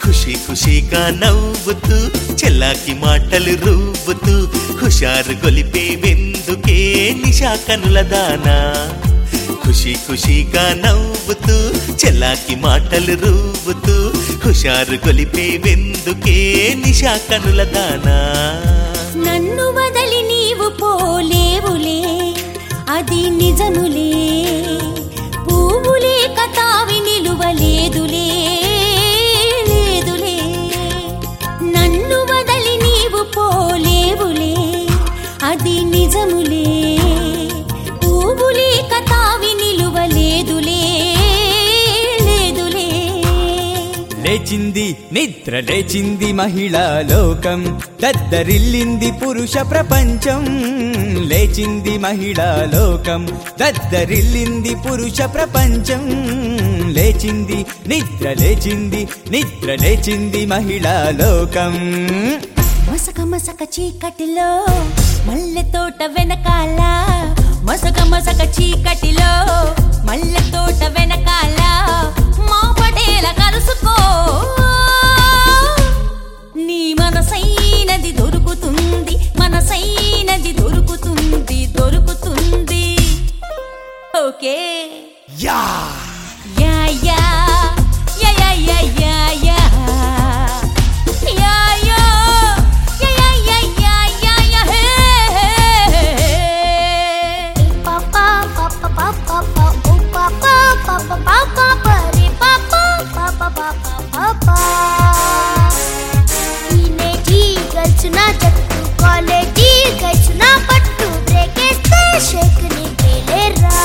ఖుషి ఖుషిగా నవ్వుతూ చెల్లాకి మాటలు రువ్వుతూ హుషారు గొలిపే వెందుకే నిశా కనుల దానా ఖుషి ఖుషిగా నవ్వుతూ చెల్లాకి మాటలు రువ్వుతూ హుషారు గొలిపే వెందుకే నిశా కనుల దానా నన్ను వదలి నీవు పోలేవులే అది నిజములే పువ్వులే కతావి నిలువలేదులే లేదులే నన్ను వదలి నీవు పోలేవులే అది నిజములే పువ్వులే కతావి నిలువలేదులే లేదులే లేచింది నిద్ర లేచింది మహిళా లోకం దద్దరిల్లింది పురుష ప్రపంచం లేచింది మహిళా లోకం దద్దరిల్లింది పురుష ప్రపంచం లేచింది నిద్ర లేచింది నిద్ర లేచింది మహిళా లోకం మసక మసక చీకటిలో మల్లె తోట వెనకాల మసక మసక చీకటిలో మల్లె తోట వెనకాల మా పటేల కలుసుకో నీ మనసైనది దొరుకుతుంది మనసైనది దొరుకుతుంది దొరుకుతుంది ఓకే యా యా యా యా యా యా యా యా యా యా యా యా యా యా యా యా hey hey pa pa pa pa pa pa pa oh pa pa pa pa pa pa pa re pa pa pa pa pa pa pa pa teenage girls నా జట్టు కాలేజీ గర్ల్స్ నా పట్టు బ్రేక్ వేస్తే షేక్ ని పేలేరా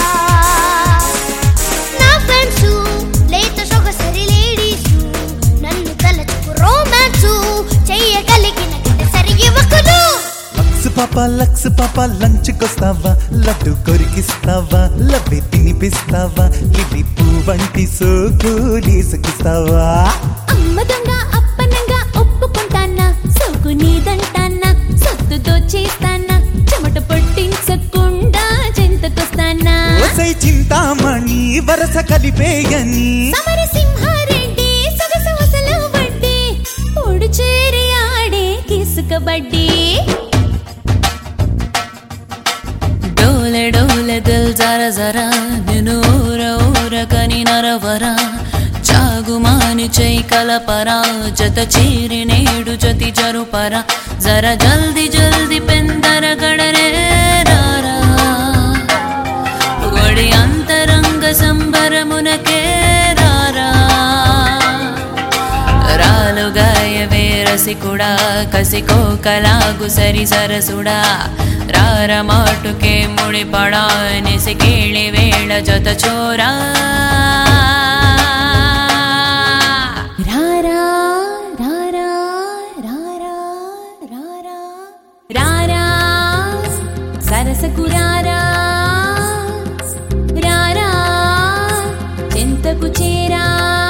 నా friends లేత సొగసరి ladies నన్ను తలచుకు Romans చెయ్యగలిగిన సరి యువకులు లక్స్ పాప లక్స్ పాప లంచ్ కొస్తావా లడ్డు కొరికిస్తావా లవ్వి తినిపిస్తావా లివి పువ్వంటి సోకులీసుకిస్తావా అమ్మ దొంగ అప్పనంగా ఒప్పుకుంటానా సోకు నీదంటానా సొత్తు దోచేస్తానా చెమట పట్టించకుండా చెంతకొస్తానా ఓసై చింతామణి వరస కలిపేయని సమర సింహారెడ్డి సొగసు అసలు వడ్డీ పొడు చేరి ఆడే కిసుకబడ్డీ డోలె డోలె దిల్ జర జర నిన్ను ఊర ఊర కని నరవర చాగుమాని చై కలపరా జత చీరి నేడు జతి జరుపరా జర జల్ది జల్ది పెందర గడరే రారా ఒడి అంతరంగ సంబరమునకే రారా రాలుగాయవే రసికుడా కసికో కలాగు సరి సరసుడా రార మాటుకే ముడిపడా నిసికేళి వేళ జత చోరా రారా రారా రారా రారా రారా సరసకు రారా రారా చింతకు చేరా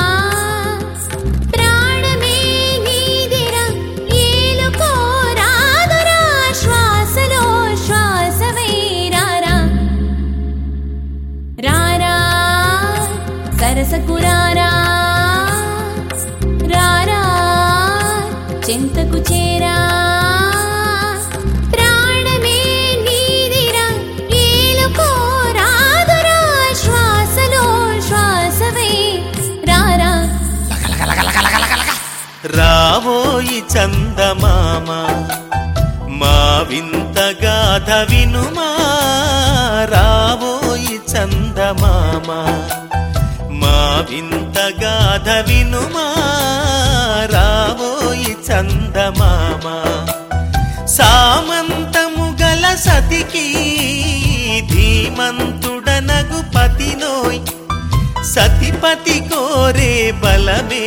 ప్రాణమే నీదిరా ఏలుకో రాదురా శ్వాసలో శ్వాసవై రారా రారా సరసకు రారా రారా చింతకు చేరా ప్రాణమే నీదిరా ఏలుకో రాదురా శ్వాసలో శ్వాసవై రారా రావోయి చందమామ మా వింత గాథ వినుమా రావోయి చందమామ మా వింత గాథ వినుమా రావోయి చందమామ సామంతము గల సతికి ధీమంతుడనగు పతినోయ్ సతిపతి కోరే బలమే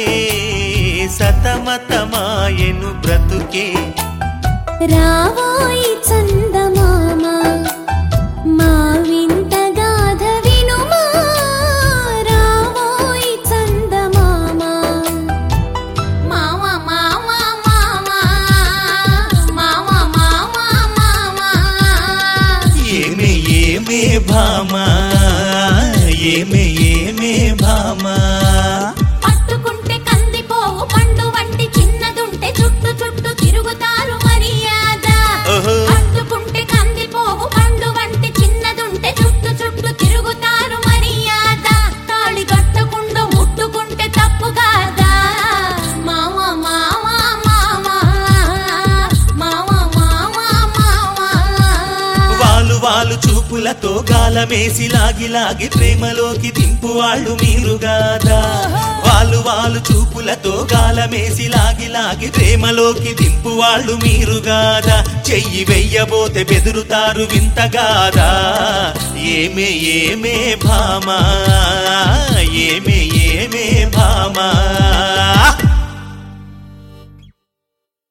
సతమతమాయను బ్రతుకే రావోయి చందమామ మా వింత గాథ వినుమా రావోయి చందమామ మామ మామ మామ మామ మామ మామ ఏమే ఏమే భామా ఏమే ఏమే భామా పట్టుకుంటే కందిపోవు పండు చూపులతో గాలమేసి లాగి లాగి ప్రేమలోకి దింపు వాళ్ళు మీరుగాదా వాళ్ళు వాళ్ళు చూపులతో గాలమేసి లాగి లాగి ప్రేమలోకి దింపు వాళ్ళు మీరుగాదా చెయ్యి వెయ్యబోతే బెదురుతారు వింతగాదా ఏమే ఏమే భామా ఏమే ఏమే భామా